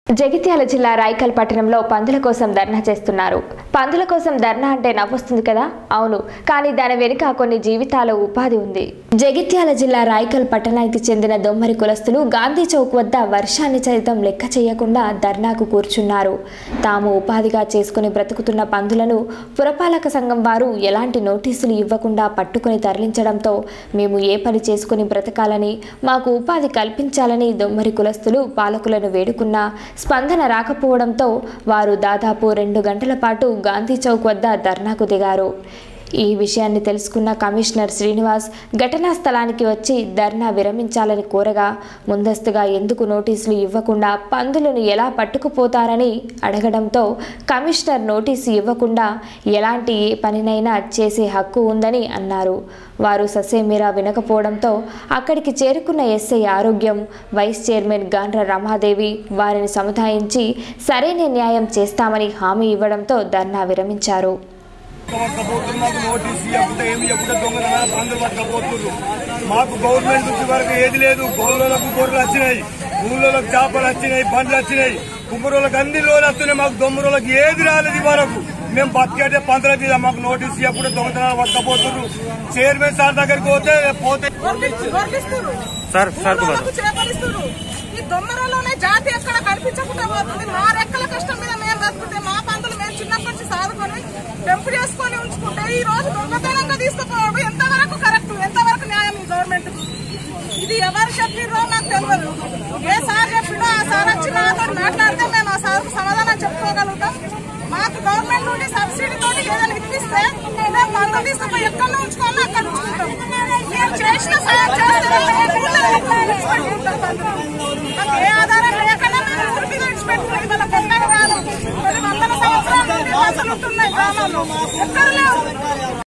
జగిత్యాల జిల్లా రాయకల్ పట్టణంలో పందుల కోసం ధర్నా చేస్తున్నారు పందుల కోసం ధర్నా అంటే నవ్వొస్తుంది కదా అవును కానీ దాని వెనుక కొన్ని జీవితాల ఉపాధి ఉంది జగిత్యాల జిల్లా రాయకల్ పట్టణానికి చెందిన దొమ్మరి కులస్తులు గాంధీ చౌక్ వద్ద వర్షాన్ని సైతం లెక్క చేయకుండా ధర్నాకు కూర్చున్నారు తాము ఉపాధిగా చేసుకుని బ్రతుకుతున్న పందులను పురపాలక సంఘం వారు ఎలాంటి నోటీసులు ఇవ్వకుండా పట్టుకుని తరలించడంతో మేము ఏ పని చేసుకుని బ్రతకాలని మాకు ఉపాధి కల్పించాలని దొమ్మరి కులస్తులు పాలకులను వేడుకున్నా స్పందన రాకపోవడంతో వారు దాదాపు రెండు గంటల పాటు గాంధీ చౌక్ వద్ద ధర్నాకు దిగారు ఈ విషయాన్ని తెలుసుకున్న కమిషనర్ శ్రీనివాస్ ఘటనా స్థలానికి వచ్చి ధర్నా విరమించాలని కోరగా ముందస్తుగా ఎందుకు నోటీసులు ఇవ్వకుండా పందులను ఎలా పట్టుకుపోతారని అడగడంతో కమిషనర్ నోటీసు ఇవ్వకుండా ఎలాంటి ఏ పనినైనా చేసే హక్కు ఉందని అన్నారు వారు ససేమిరా వినకపోవడంతో అక్కడికి చేరుకున్న ఎస్ఐ ఆరోగ్యం వైస్ చైర్మన్ గాండ్ర రమాదేవి వారిని సముదాయించి సరైన న్యాయం చేస్తామని హామీ ఇవ్వడంతో ధర్నా విరమించారు పట్టకపోతున్నారు మాకు నోటీస్ ఇవ్వకుండా ఏమి ఇవ్వకుండా దొంగతనాల పందులు పట్టకపోతున్నారు మాకు గవర్నమెంట్ నుంచి వరకు ఏది లేదు గోళ్ళకు గొర్రెలు వచ్చినాయి ఊళ్ళోకి చేపలు వచ్చినాయి బండ్లు వచ్చినాయి కుమ్మరోళ్ళకి అన్ని లోలు వస్తున్నాయి మాకు దొమ్మరోళ్ళకి ఏది రాలేదు వరకు మేము బతికేటే పందుల మీద మాకు నోటీస్ ఇవ్వకుండా దొంగతనాలు పట్టకపోతున్నారు చైర్మన్ సార్ దగ్గరికి పోతే పోతే గొర్రెలు- గొర్రెలిస్తుర్రు. Sir, sir ఊళ్ళోలకు చేపలిస్తుర్రు. ఈ దొమ్మరలోనే జాతి ఎక్కడ కనిపించకుండా పోతుంది మా రెక్కల కష్టం మీద మేము బతుకుతే మా పందులు మేము చిన్నప్పటి నుంచి సాదుకొని పెంపు చేసుకొని ఉంచుకుంటే ఈ రోజు దొంగతనంగా తీసుకుపోవడం ఎంతవరకు కరెక్ట్ ఎంతవరకు న్యాయం ఈ గవర్నమెంట్ ఇది ఎవరు చెప్పిర్రో నాకు తెలియదు ఏ సార్ చెప్పిండో ఆ సార్ వచ్చి మాతో మాట్లాడితే మేము ఆ సార్ సమాధానం చెప్పుకోగలుగుతాం మాకు గవర్నమెంట్ నుండి సబ్సిడీ తోటి ఏదైనా ఇప్పిస్తే మేము పందులు తీసుకుపోయి ఎక్కడ ఉంచుకోవాలో అక్కడ ఉంచుకుంటాం మీరు చేసిన సాయం చేస్తే మేము ఊళ్ళో విడిచిపెట్టి ఉంటాం పందులు. మాకు ఏ ఆధారం లేకుండా మేము ఊరి మీద విడిచిపెట్టుకున్నాం ఇవాళ కొత్తగా కాదు కొన్ని వందల సంవత్సరాల నుండి పందులు ఉంటున్నాయి గ్రామాల్లో ఎక్కడ లేవు